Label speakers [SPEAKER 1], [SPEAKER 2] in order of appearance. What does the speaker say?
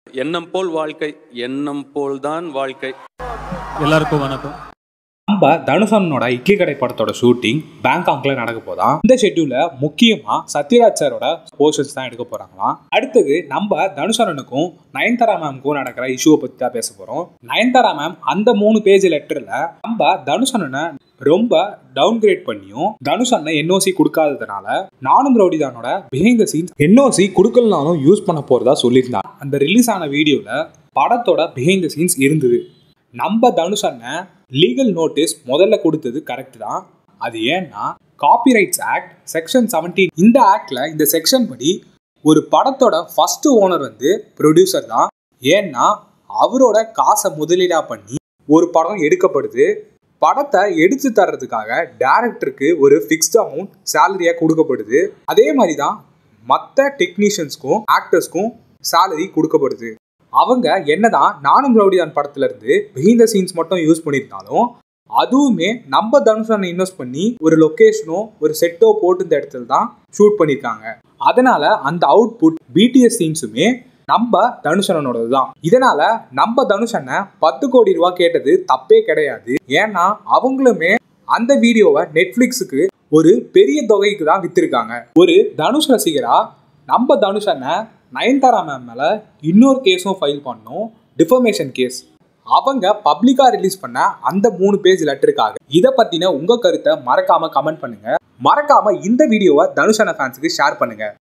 [SPEAKER 1] எண்ணம் போல் வாழ்க்கை எண்ணம் போல்தான் வாழ்க்கை
[SPEAKER 2] எல்லாருக்கும் வணக்கம்
[SPEAKER 3] நம்ம தனுஷனோட இட்லி கடை படத்தோட ஷூட்டிங் பேங்காக்ல நடக்க போதாம் இந்த ஷெட்யூல்ல முக்கியமா சத்யராஜ் சாரோட போர்ஷன்ஸ் தான் எடுக்க போறாங்களாம் அடுத்தது நம்ம தனுஷரனுக்கும் நயன்தாரா மேம்க்கும் நடக்கிற இஷ்யூவை பத்தி தான் பேச போறோம் நயன்தாரா மேம் அந்த மூணு பேஜ் லெட்டர்ல நம்ம தனுஷனனை ரொம்ப டவுன் கிரேட் பண்ணியும் தனுஷ் அண்ணன் என்ஓசி கொடுக்காததுனால நானும் ரவுடிதானோட பிஹைண்ட் த சீன்ஸ் என்ஓசி கொடுக்கலனாலும் யூஸ் பண்ண போறதா சொல்லியிருந்தாங்க அந்த ரிலீஸ் ஆன வீடியோல படத்தோட பிஹைண்ட் த சீன்ஸ் இருந்தது நம்ம தனுஷ் அண்ணன் லீகல் நோட்டீஸ் முதல்ல கொடுத்தது கரெக்ட் தான் அது ஏன்னா காப்பிரைட்ஸ் ஆக்ட் செக்ஷன் 17 இந்த ஆக்ட்ல இந்த செக்ஷன் படி ஒரு படத்தோட ஃபர்ஸ்ட் ஓனர் வந்து ப்ரொடியூசர் தான் ஏன்னா அவரோட காசை முதலீடா பண்ணி ஒரு படம் எடுக்கப்படுது படத்தை எடுத்து தர்றதுக்காக டேரக்டருக்கு ஒரு ஃபிக்ஸ்ட் அமௌண்ட் சேலரியாக கொடுக்கப்படுது அதே மாதிரி தான் மற்ற டெக்னீஷியன்ஸ்க்கும் ஆக்டர்ஸ்க்கும் சேலரி கொடுக்கப்படுது அவங்க என்னதான் நானும் ரவுடிதான் படத்துல இருந்து பிஹைண்ட் த சீன்ஸ் மட்டும் யூஸ் பண்ணியிருந்தாலும் அதுவுமே நம்ம தனுஷனை இன்வெஸ்ட் பண்ணி ஒரு லொக்கேஷனோ ஒரு செட்டோ போட்டு இந்த இடத்துல தான் ஷூட் பண்ணியிருக்காங்க அதனால அந்த அவுட்புட் பிடிஎஸ் சீன்ஸுமே நம்ம தனுஷனோடது தான் இதனால நம்ம தனுஷனை பத்து கோடி ரூபா கேட்டது தப்பே கிடையாது ஏன்னா அவங்களுமே அந்த வீடியோவை நெட்ஃபிளிக்ஸுக்கு ஒரு பெரிய தொகைக்கு தான் வித்திருக்காங்க ஒரு தனுஷ் ரசிகரா நம்ம தனுஷனை நயன்தாரா மேம் மேல இன்னொரு கேஸும் ஃபைல் பண்ணோம் டிஃபர்மேஷன் கேஸ் அவங்க பப்ளிக்கா ரிலீஸ் பண்ண அந்த மூணு பேஜ் லெட்டருக்காக இதை பத்தின உங்க கருத்தை மறக்காம கமெண்ட் பண்ணுங்க மறக்காம இந்த வீடியோவை தனுஷன ஃபேன்ஸுக்கு ஷேர் பண்ணுங்க